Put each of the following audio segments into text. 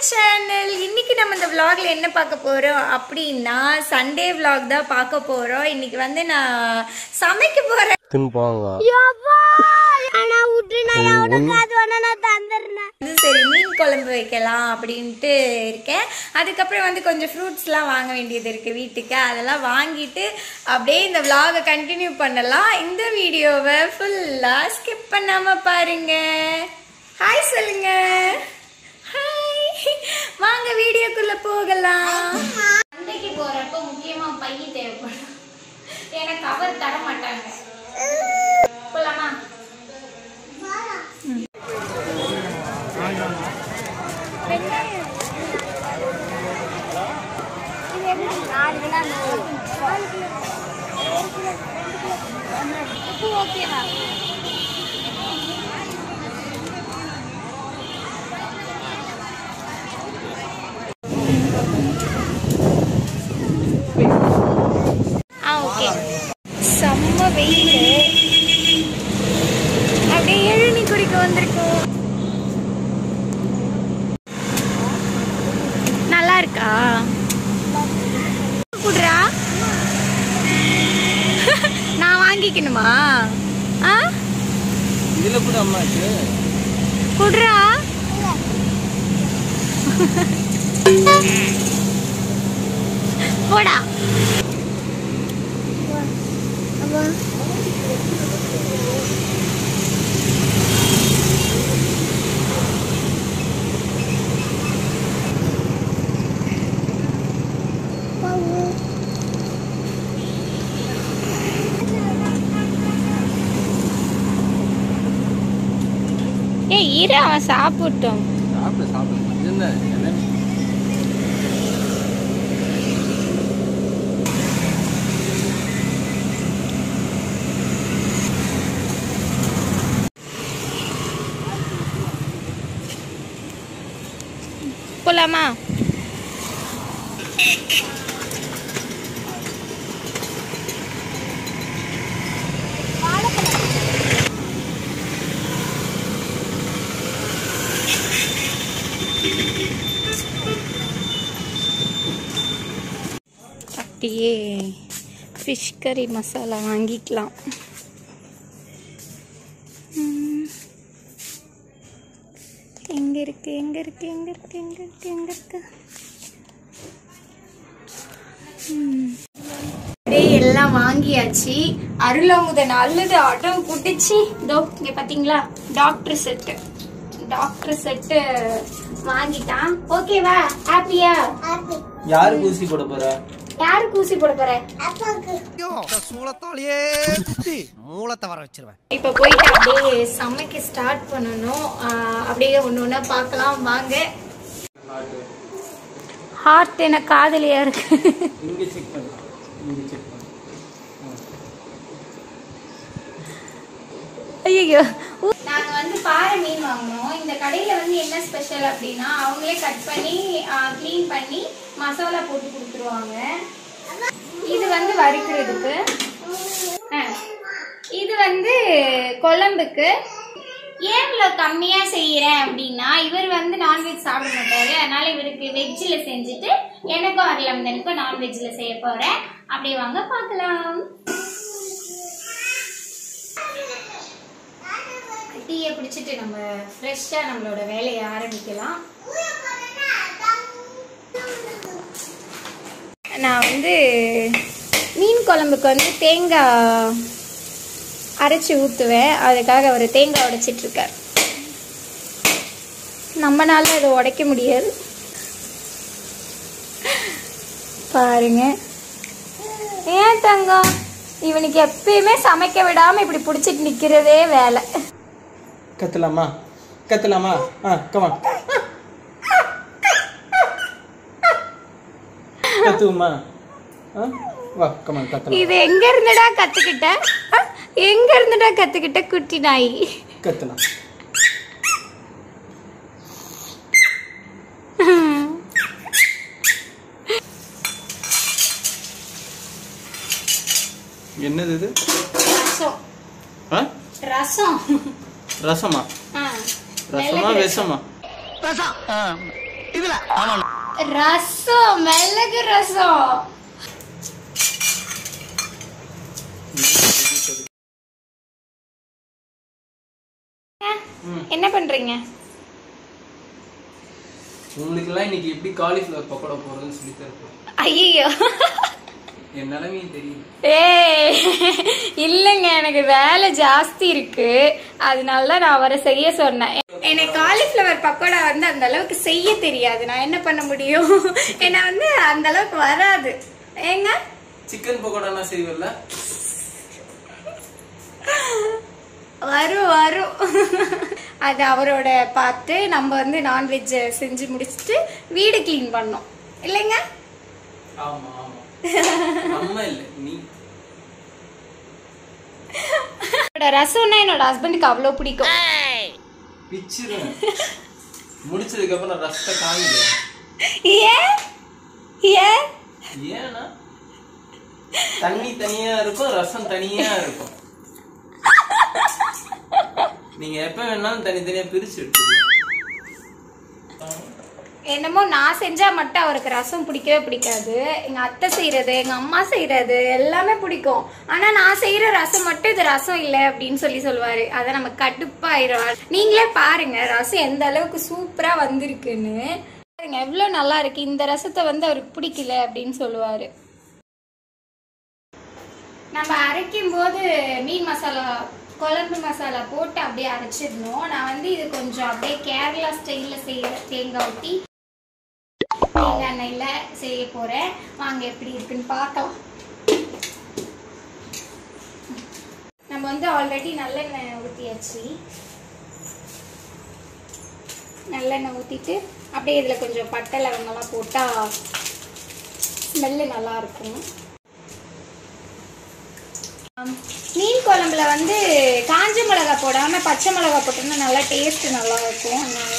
Channel இன்னைக்கு நம்ம இந்த vlogல என்ன பார்க்க போறோம் அப்படின்னா சண்டே vlog தான் பார்க்க போறோம் இன்னைக்கு வந்து நான் சமைக்க போறேன் தின்பாங்க வந்து சரி மீன் குழம்பு வைக்கலாம் அப்படின்ட்டு இருக்கேன் அதுக்கப்புறம் வந்து கொஞ்சம் ஃப்ரூட்ஸ்லாம் வாங்க வேண்டியது இருக்கு வீட்டுக்கு அதெல்லாம் வாங்கிட்டு அப்படியே இந்த vlog-அ கண்டினியூ பண்ணலாம் இந்த வீடியோவை ஃபுல்லா ஸ்கிப் பண்ணாம பாருங்க ஹாய் சொல்லுங்க ஹாய் வாங்க வீடியோக்குள்ள போகலாம் சந்தைக்கு போறப்ப முக்கியமா பை தேவைப்படும் ஏன்னா கவர் தர மாட்டாங்க போலாமா ஆ ஓகே செம்ம வெயில் அப்படியே எழுநி குடிக்க வந்திருக்கோம் நல்லா இருக்கா குடுறா நான் வாங்கிக்கணுமா ஆ இதுல கூட அம்மாச்சு குடுறா போடா ஏய் இரு அவன் சாப்பிட்டோம் சாப்பிடு சாப்பிடு இது என்ன என்ன? போலாமா அப்படியே ஃபிஷ் கறி மசாலா வாங்கிக்கலாம் ம். எங்க இருக்கு எங்க இருக்கு எங்க இருக்கு எங்க இருக்கு எங்க இருக்கு ம். அப்படியே எல்லாம் வாங்கியாச்சு அருளாமுத நல்லது அடம் குடிச்சு இதோ இங்க பாத்தீங்களா டாக்டர் செட்டு டாக்டர் செட்டு வாங்கிட்டான் ஓகேவா ஹாப்பியா யாருக்கு ஊசி போட போற யாருக்கு ஊசி போட போற சூளத்தாலேயே குத்தி மூலத்தை வர வச்சிருவேன் இப்போ போயிட்டு அப்படியே சமைக்க ஸ்டார்ட் பண்ணணும் ஆஹ் அப்படியே ஒன்று ஒன்றா பார்க்கலாம் வாங்க ஹார்ட் எனக்கு காதலியா இருக்கு இங்க செக் பண்ணு இங்க செக் பண்ணு ஐயோ நாங்க வந்து பாறை மீன் வாங்கினோம் இந்த கடையில வந்து என்ன ஸ்பெஷல் அப்படின்னா அவங்களே கட் பண்ணி க்ளீன் பண்ணி மசாலா போட்டு கொடுத்துருவாங்க இது வந்து வறுக்கிறதுக்கு ஆ, இது வந்து குழம்புக்கு ஏன் இவ்வளோ கம்மியா செய்யறேன் அப்படின்னா இவர் வந்து நான்வெஜ் சாப்பிட மாட்டாரு அதனால இவருக்கு வெஜ்ஜில் செஞ்சுட்டு எனக்கும் அருளம்தனுக்கும் நான்வெஜ்ல செய்ய போறேன் அப்படியே வாங்க பார்க்கலாம் டீயை பிடிச்சிட்டு நம்ம ஃப்ரெஷ்ஷாக நம்மளோட வேலையை ஆரம்பிக்கலாம் நான் வந்து மீன் குழம்புக்கு வந்து தேங்காய் அரைச்சி ஊற்றுவேன் அதுக்காக அவர் தேங்காய் உடைச்சிட்டு இருக்கார் நம்மனால அதை உடைக்க முடியாது பாருங்க ஏன் தங்கம் இவனுக்கு எப்பயுமே சமைக்க விடாம இப்படி பிடிச்சிட்டு நிக்கிறதே வேலை கத்தலாமா கத்தலாமா ஆ கமான் கத்துவோமா ஆ வா கமான் கத்தலாம் இது எங்க இருந்துடா கத்துக்கிட்ட அஹ், எங்க இருந்துடா கத்துக்கிட்ட குட்டி நாய் கத்தலாம் என்னது இது ரசம் ஆ ரசம் ரசமா ஆ, ரசமா மிளகு விஷமா இதுல ஆமா ரசம் மிளகு ரசம் என்ன பண்றீங்க உங்களுக்கெல்லாம் இன்னைக்கு எப்படி காலிஃப்ளவர் பக்கோடா போறதுன்னு சொல்லி தரப்போம் ஐயோ என் நிலைமையும் தெரியும் ஏய் இல்லைங்க எனக்கு வேலை ஜாஸ்தி இருக்கு அதனால தான் நான் அவரை செய்ய சொன்னேன் எனக்கு காலிஃப்ளவர் பக்கோடா வந்து அந்த அளவுக்கு செய்ய தெரியாது நான் என்ன பண்ண முடியும் என்ன வந்து அந்த அளவுக்கு வராது ஏங்க சிக்கன் பக்கோடானா செய்வல்ல வரும் வரும் அது அவரோட பார்த்து நம்ம வந்து நான்வெஜ் செஞ்சு முடிச்சுட்டு வீடு க்ளீன் பண்ணோம் இல்லைங்க ஆமா ஆமா நம்ம இல்ல நீ என்னோட ரசம்னா என்னோட ஹஸ்பண்டுக்கு அவ்வளோ பிடிக்கும் பிச்சிருவேன் முடிச்சதுக்கு அப்புறம் ரசத்தை காமிக்கிறேன் ஏன் ஏன் ஏன்னா தண்ணி தனியா இருக்கும் ரசம் தனியா இருக்கும் நீங்க எப்ப வேணாலும் தனித்தனியா பிரிச்சு எடுத்துக்கலாம் என்னமோ நான் செஞ்சா மட்டும் அவருக்கு ரசம் பிடிக்கவே பிடிக்காது எங்க அத்தை செய்யறது எங்க அம்மா செய்யறது எல்லாமே பிடிக்கும் ஆனா நான் செய்யற ரசம் மட்டும் இது ரசம் இல்லை அப்படின்னு சொல்லி சொல்லுவாரு அத நம்ம கடுப்பாயிரும் நீங்களே பாருங்க ரசம் எந்த அளவுக்கு சூப்பரா வந்திருக்குன்னு பாருங்க எவ்வளவு நல்லா இருக்கு இந்த ரசத்தை வந்து அவருக்கு பிடிக்கல அப்படின்னு சொல்லுவாரு நம்ம அரைக்கும் போது மீன் மசாலா குழம்பு மசாலா போட்டு அப்படியே அரைச்சிடணும் நான் வந்து இது கொஞ்சம் அப்படியே கேரளா ஸ்டைல்ல செய்யற தேங்காய் ஊற்றி தேங்காய் எண்ணெயில செய்ய போறேன் வாங்க எப்படி இருக்குன்னு பார்க்கலாம் நம்ம வந்து ஆல்ரெடி நல்லெண்ணெய் ஊற்றியாச்சு நல்லெண்ணெய் ஊற்றிட்டு அப்படியே இதில் கொஞ்சம் பட்டை லவங்கெல்லாம் போட்டால் ஸ்மெல்லு நல்லா இருக்கும் ஆம். மீன் குழம்புல வந்து காஞ்ச மிளகா போடாம பச்சை மிளகா போட்டோம்னா நல்லா டேஸ்ட் நல்லா இருக்கும் அதனால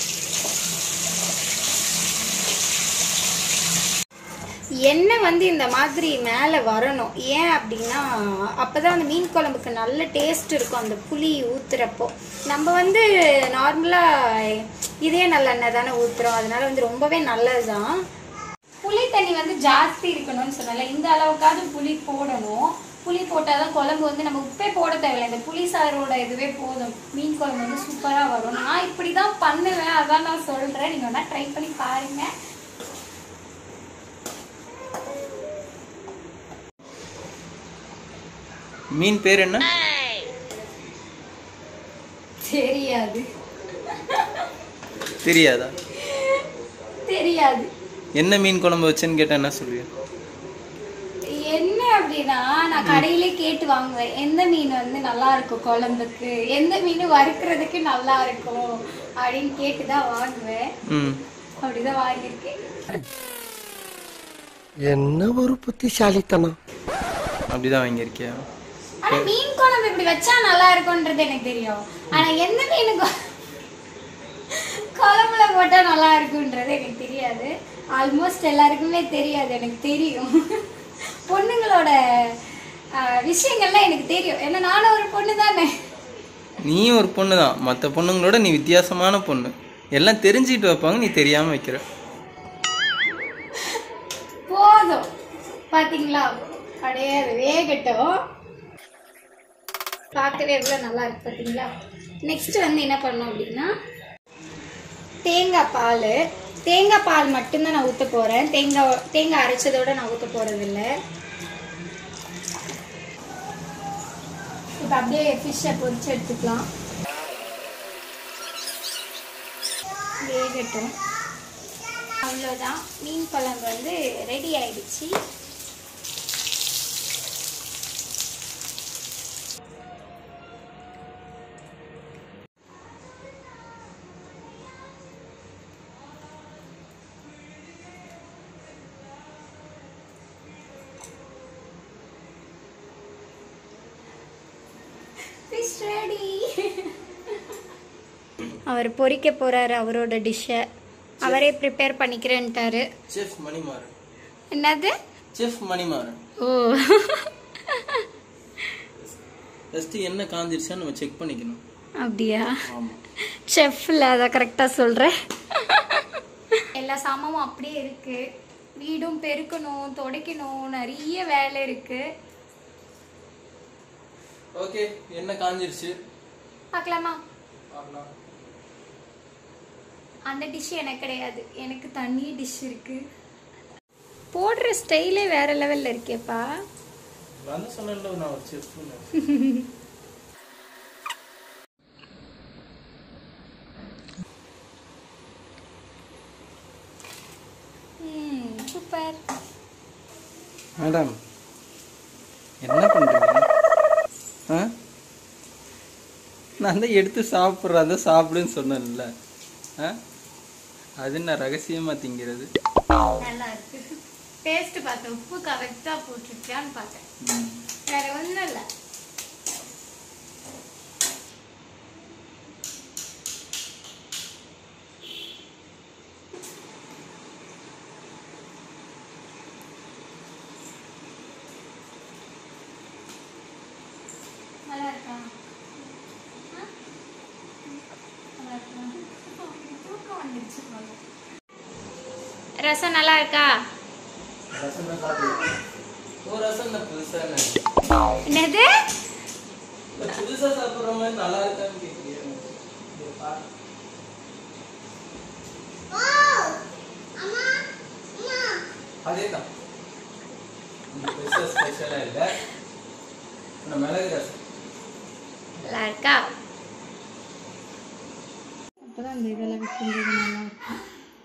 எண்ணெய் வந்து இந்த மாதிரி மேலே வரணும் ஏன் அப்படின்னா அப்பதான் அந்த மீன் குழம்புக்கு நல்ல டேஸ்ட் இருக்கும் அந்த புளி ஊத்துறப்போ நம்ம வந்து நார்மலாக இதே நல்லெண்ணெய் தானே ஊத்துறோம் அதனால வந்து ரொம்பவே நல்லதுதான் புளி தண்ணி வந்து ஜாஸ்தி இருக்கணும்னு சொன்னால இந்த அளவுக்காவது புளி போடணும் புளி போட்டால் தான் குழம்பு வந்து நம்ம உப்பே போட தேவையில்லை இந்த புளி சாரோட இதுவே போதும் மீன் குழம்பு வந்து சூப்பராக வரும் நான் இப்படி தான் பண்ணுவேன் அதான் நான் சொல்கிறேன் நீங்கள் வேணால் ட்ரை பண்ணி பாருங்க மீன் பேர் என்ன தெரியாது தெரியாதா தெரியாது என்ன மீன் குழம்பு வச்சேன்னு கேட்டா என்ன சொல்லுவீங்க என்ன அப்படின்னா நான் கடையிலே கேட்டு வாங்குவேன் எந்த மீன் வந்து நல்லா இருக்கும் குழம்புக்கு எந்த மீன் வறுக்கிறதுக்கு நல்லா இருக்கும் அப்படின்னு கேட்டு தான் வாங்குவேன் ம் அப்படிதான் வாங்கியிருக்கேன் என்ன ஒரு புத்திசாலித்தனம் அப்படிதான் வாங்கியிருக்கியா ஆனா மீன் குழம்பு இப்படி வச்சா நல்லா இருக்கும்ன்றது எனக்கு தெரியும் ஆனா எந்த மீன் கொ- குழம்புல போட்டா நல்லா இருக்கும்ன்றது எனக்கு தெரியாது ஆல்மோஸ்ட் எல்லாருக்குமே தெரியாது எனக்கு தெரியும் பொண்ணுங்களோட ஆஹ், விஷயங்கள்லாம் எனக்கு தெரியும் ஏன்னா நானும் ஒரு பொண்ணு தானே நீயும் ஒரு பொண்ணு தான் மற்ற பொண்ணுங்களோட நீ வித்தியாசமான பொண்ணு எல்லாம் தெரிஞ்சுக்கிட்டு வைப்பாங்க நீ தெரியாம வைக்கிற போதும் பாத்தீங்களா கிடையாது வேகட்டும் பார்க்கவே எவ்வளோ நல்லா இருக்கு பார்த்தீங்களா நெக்ஸ்ட் வந்து என்ன பண்ணோம் அப்படின்னா தேங்காய் பால் தேங்காய் பால் மட்டும்தான் நான் ஊற்ற போகிறேன் தேங்காய் தேங்காய் அரைச்சதோட நான் ஊற்ற போகிறதில்ல இப்போ அப்படியே ஃபிஷ்ஷை பொரிச்சு எடுத்துக்கலாம் வேகட்டும் அவ்வளோதான் மீன் குழம்பு வந்து ரெடி ஆயிடுச்சு ஃபிஷ் ரெடி அவர் பொரிக்க போறாரு அவரோட டிஷ்ஷை அவரே ப்ரிப்பேர் பண்ணிக்கிறேன்ட்டாரு செஃப் மணிமாறன் என்னது செஃப் மணிமாறன் ஓ ஃபர்ஸ்ட் என்ன காஞ்சிருச்சான்னு நம்ம செக் பண்ணிக்கணும் அப்படியா ஆமா செஃப்ல அதை கரெக்டாக சொல்கிறேன் எல்லா சாமானும் அப்படியே இருக்கு வீடும் பெருக்கணும் துடைக்கணும் நிறைய வேலை இருக்கு ஓகே என்ன காஞ்சிருச்சு பார்க்கலாமா பார்க்கலாம் அந்த டிஷ் எனக்கு கிடையாது எனக்கு தனி டிஷ் இருக்கு போடுற ஸ்டைலே வேற லெவல்ல இருக்கேப்பா வந்து சொன்னேன்ல நான் ஒரு செஃப்னு ம் சூப்பர் மேடம் என்ன பண்றீங்க ஆ நான் தான் எடுத்து சாப்பிட்றேன் அதை சாப்பிடுன்னு சொன்னேன்ல ஆ அது நான் ரகசியமா திங்கிறது நல்லா இருக்கு டேஸ்ட் பார்த்தேன் உப்பு கரெக்டா போட்டுருக்கியான்னு பார்த்தேன் வேற ஒன்றும் இல்லை நல்லா இருக்கா ஆ? நல்லா இருக்கா? தூக்கம் வந்துருச்சு போல. ரசம் நல்லா இருக்கா ரசம் தான் சாப்பிடுவேன் ஓ ரசம் தான் புதுசா என்னது புதுசா சாப்பிட்ற மாதிரி நல்லா இருக்கான்னு கேட்குறீங்க அதே தான் இந்த பெருசா ஸ்பெஷலா இல்லை இந்த மிளகு ரசம் நல்லா இருக்கா அப்பதான் இந்த இதெல்லாம் வைக்கும்போது நல்லா இருக்கும்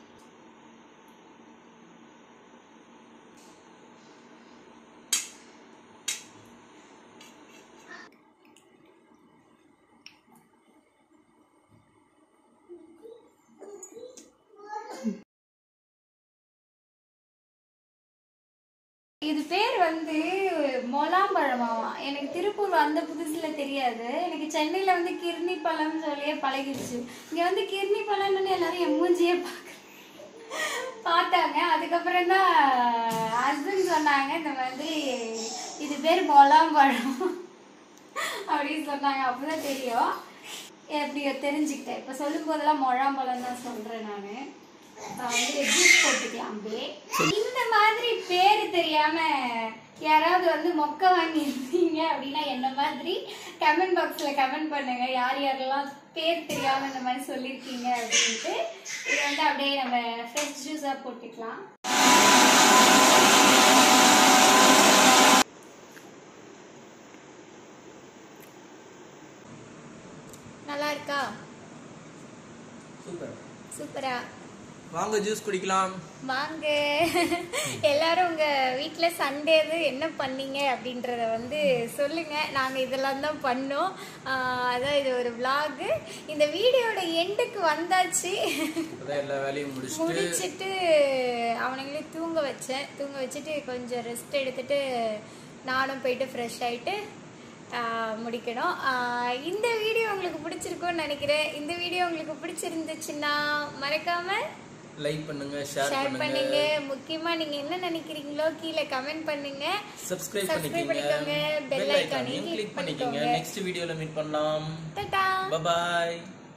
இது பேர் வந்து மொலாம்பழமாவா எனக்கு திருப்பூர் வந்த புதுசுல தெரியாது எனக்கு சென்னையில வந்து கிர்னி பழம்னு சொல்லியே பழகிடுச்சு இங்க வந்து கிர்னி பழம்னு எல்லாரும் என் மூஞ்சியே பார்க்க பார்த்தாங்க அதுக்கப்புறம் தான் ஹஸ்பண்ட் சொன்னாங்க இந்த மாதிரி இது பேர் மொலாம்பழம் அப்படின்னு சொன்னாங்க அப்பதான் தெரியும் எப்படியோ தெரிஞ்சுக்கிட்டேன் இப்போ சொல்லும் போதெல்லாம் மொழாம்பழம் தான் சொல்றேன் நான் வந்து ஜூஸ் போட்டுக்கலாம் அப்படியே இந்த மாதிரி பேர் தெரியாம யாராவது வந்து மொக்க வாங்கி இருந்தீங்க அப்படின்னா என்ன மாதிரி கமெண்ட் பாக்ஸ்ல கமெண்ட் பண்ணுங்க யார் யாரெல்லாம் பேர் தெரியாம இந்த மாதிரி சொல்லியிருக்கீங்க அப்படின்ட்டு இது வந்து அப்படியே நம்ம ஃப்ரெஷ் ஜூஸா போட்டுக்கலாம் நல்லா இருக்கா சூப்பர் சூப்பரா வாங்க ஜூஸ் குடிக்கலாம் வாங்க எல்லாரும் உங்க வீட்ல சண்டே என்ன பண்ணீங்க அப்படின்றத வந்து சொல்லுங்க நாங்க இதெல்லாம் தான் பண்ணோம் ஆஹ் அதான் இது ஒரு vlog இந்த வீடியோட எண்டுக்கு வந்தாச்சு அதான் எல்லா வேலையும் முடிச்சுட்டு முடிச்சிட்டு அவனுங்களையும் தூங்க வச்சேன் தூங்க வச்சுட்டு கொஞ்சம் ரெஸ்ட் எடுத்துட்டு நானும் போயிட்டு ஃப்ரெஷ் ஆயிட்டு ஆஹ் முடிக்கணும் ஆஹ் இந்த வீடியோ உங்களுக்கு பிடிச்சிருக்கும்னு நினைக்கிறேன் இந்த வீடியோ உங்களுக்கு பிடிச்சிருந்துச்சுன்னா மறக்காம லைக் பண்ணுங்க ஷேர் ஷேர் பண்ணுங்க பண்ணுங்க முக்கியமா நீங்க என்ன நினைக்கிறீங்களோ கீழே கமெண்ட் பண்ணுங்க சப்ஸ்கிரைப் Subscribe பண்ணிக்கோங்க பண்ணிக்கோங்க, bell பெல் icon ஐக்கானையும் click கிளிக் பண்ணிக்கோங்க பண்ணிக்கோங்க. நெக்ஸ்ட் வீடியோல மீட் பண்ணலாம் டாடா பாய்